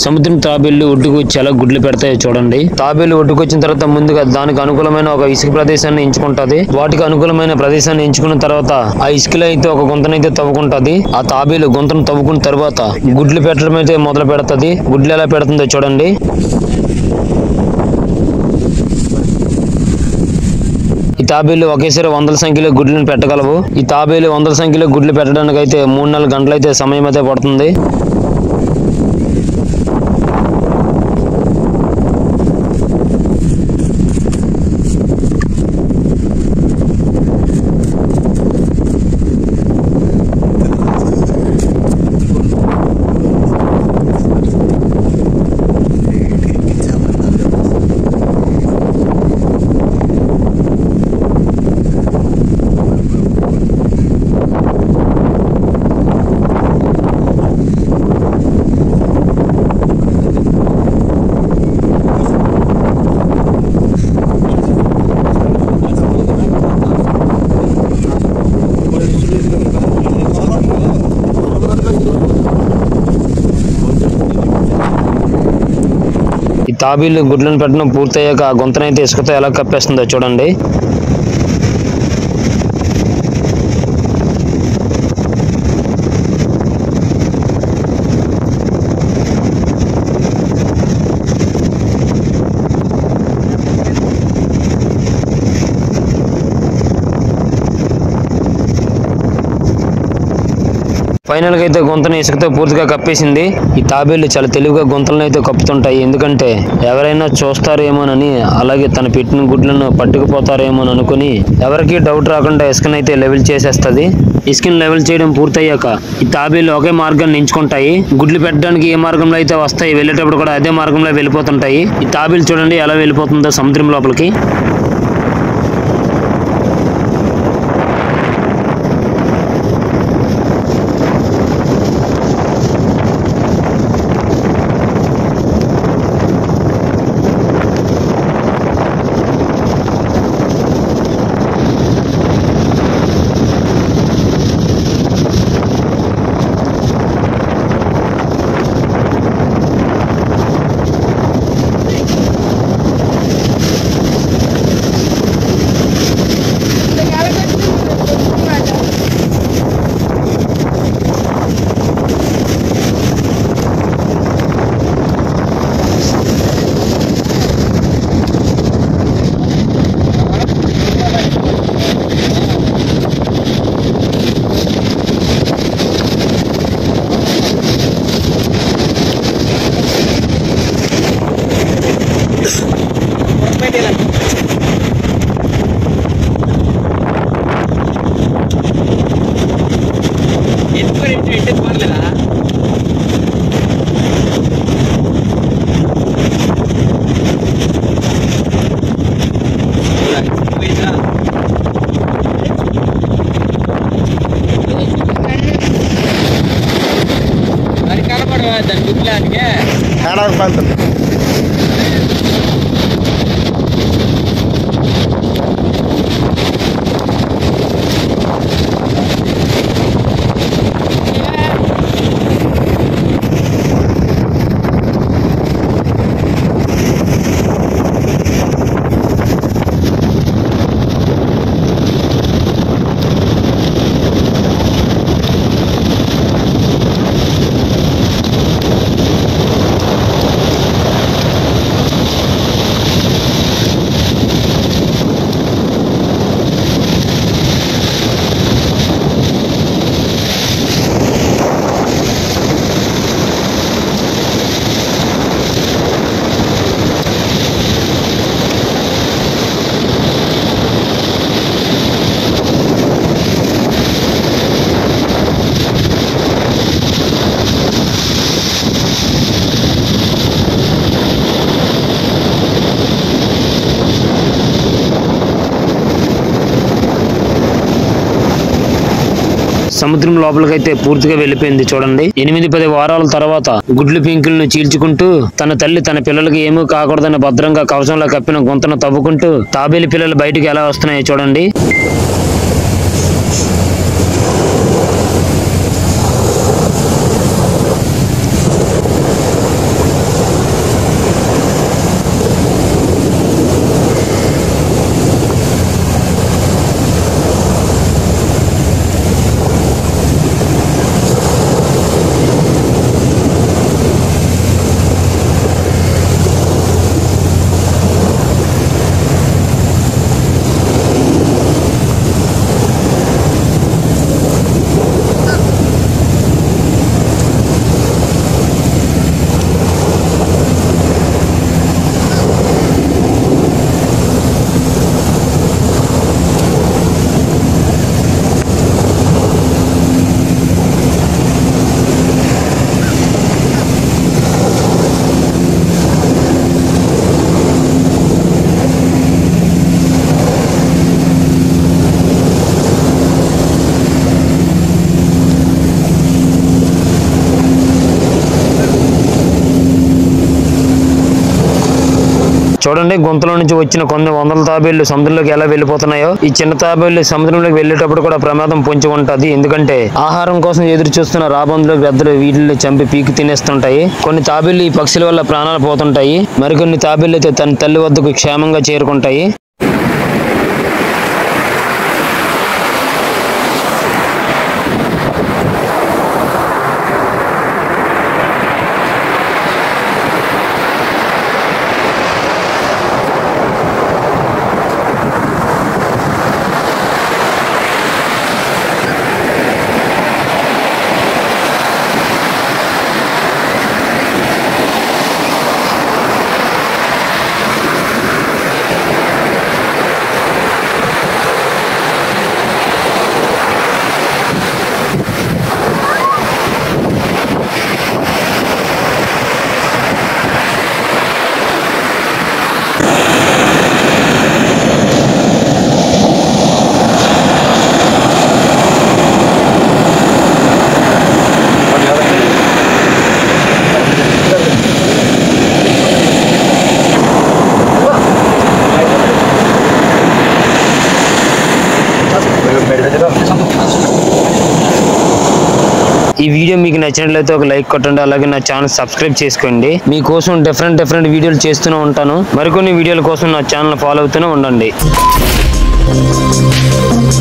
సముద్రం తాబేళ్లు ఒడ్డుకు వచ్చి ఎలా గుడ్లు పెడతాయో చూడండి తాబేళ్లు ఒడ్డుకు వచ్చిన తర్వాత ముందుగా దానికి అనుకూలమైన ఒక ఇసుక ప్రదేశాన్ని ఎంచుకుంటది వాటికి అనుకూలమైన ప్రదేశాన్ని ఎంచుకున్న తర్వాత ఆ ఇసుకలో అయితే ఒక గుంతనైతే తవ్వుకుంటది ఆ తాబేలు గుంతను తవ్వుకున్న తర్వాత గుడ్లు పెట్టడం అయితే మొదలు పెడతది గుడ్లు ఎలా పెడుతుందో చూడండి ఈ తాబేలు ఒకేసారి వందల సంఖ్యలో గుడ్లను పెట్టగలవు ఈ తాబేలు వందల సంఖ్యలో గుడ్లు పెట్టడానికి అయితే మూడు నాలుగు గంటలు అయితే సమయం అయితే పడుతుంది ఈ తాబేలు గుడ్లను పెట్టడం పూర్తయ్యాక ఆ గుంతనైతే ఇసుకతో ఎలా కప్పేస్తుందో చూడండి ఫైనల్ గా అయితే గుంతను ఇసుకతో పూర్తిగా కప్పేసింది ఈ తాబేళ్లు చాలా తెలివిగా గుంతలను అయితే కప్పుతుంటాయి ఎందుకంటే ఎవరైనా చూస్తారేమోనని అలాగే తన పెట్టిన గుడ్లను పట్టుకుపోతారేమోని అనుకుని ఎవరికి డౌట్ రాకుండా ఇసుకనైతే లెవెల్ చేసేస్తది ఇసుకని లెవెల్ చేయడం పూర్తయ్యాక ఈ తాబేళ్లు ఒకే మార్గాన్ని ఎంచుకుంటాయి గుడ్లు పెట్టడానికి ఏ మార్గంలో అయితే వస్తాయి వెళ్ళేటప్పుడు కూడా అదే మార్గంలో వెళ్ళిపోతుంటాయి ఈ తాబేలు చూడండి ఎలా వెళ్ళిపోతుందో సముద్రం లోపలికి ఎత్తుకొని ఇంటి ఇంటికి పోలేదా పోయిందా మరి కనపడవా దాని గుడ్లానికి ఏడాది పంతులు సముద్రం లోపలికైతే పూర్తిగా వెళ్ళిపోయింది చూడండి ఎనిమిది పది వారాల తర్వాత గుడ్లు పింకులను చీల్చుకుంటూ తన తల్లి తన పిల్లలకి ఏమీ కాకూడదని భద్రంగా కవచంలో కప్పిన గుంతను తవ్వుకుంటూ తాబేలు పిల్లలు బయటికి ఎలా వస్తున్నాయో చూడండి చూడండి గుంతలో నుంచి వచ్చిన కొన్ని వందల తాబేళ్లు సముద్రంలోకి ఎలా వెళ్ళిపోతున్నాయో ఈ చిన్న తాబేళ్లు సముద్రంలోకి వెళ్ళేటప్పుడు కూడా ప్రమాదం పొంచి ఉంటది ఎందుకంటే ఆహారం కోసం ఎదురు చూస్తున్న రాబందులు గద్దలు వీటిని చంపి పీకి తినేస్తుంటాయి కొన్ని తాబేళ్లు ఈ పక్షుల వల్ల ప్రాణాలు పోతుంటాయి మరికొన్ని తాబేళ్లు అయితే తన తల్లి వద్దకు క్షేమంగా చేరుకుంటాయి ఈ వీడియో మీకు నచ్చినట్లయితే ఒక లైక్ కొట్టండి అలాగే నా ఛానల్ సబ్స్క్రైబ్ చేసుకోండి మీకోసం డిఫరెంట్ డిఫరెంట్ వీడియోలు చేస్తూనే ఉంటాను మరికొన్ని వీడియోల కోసం నా ఛానల్ ఫాలో అవుతూనే ఉండండి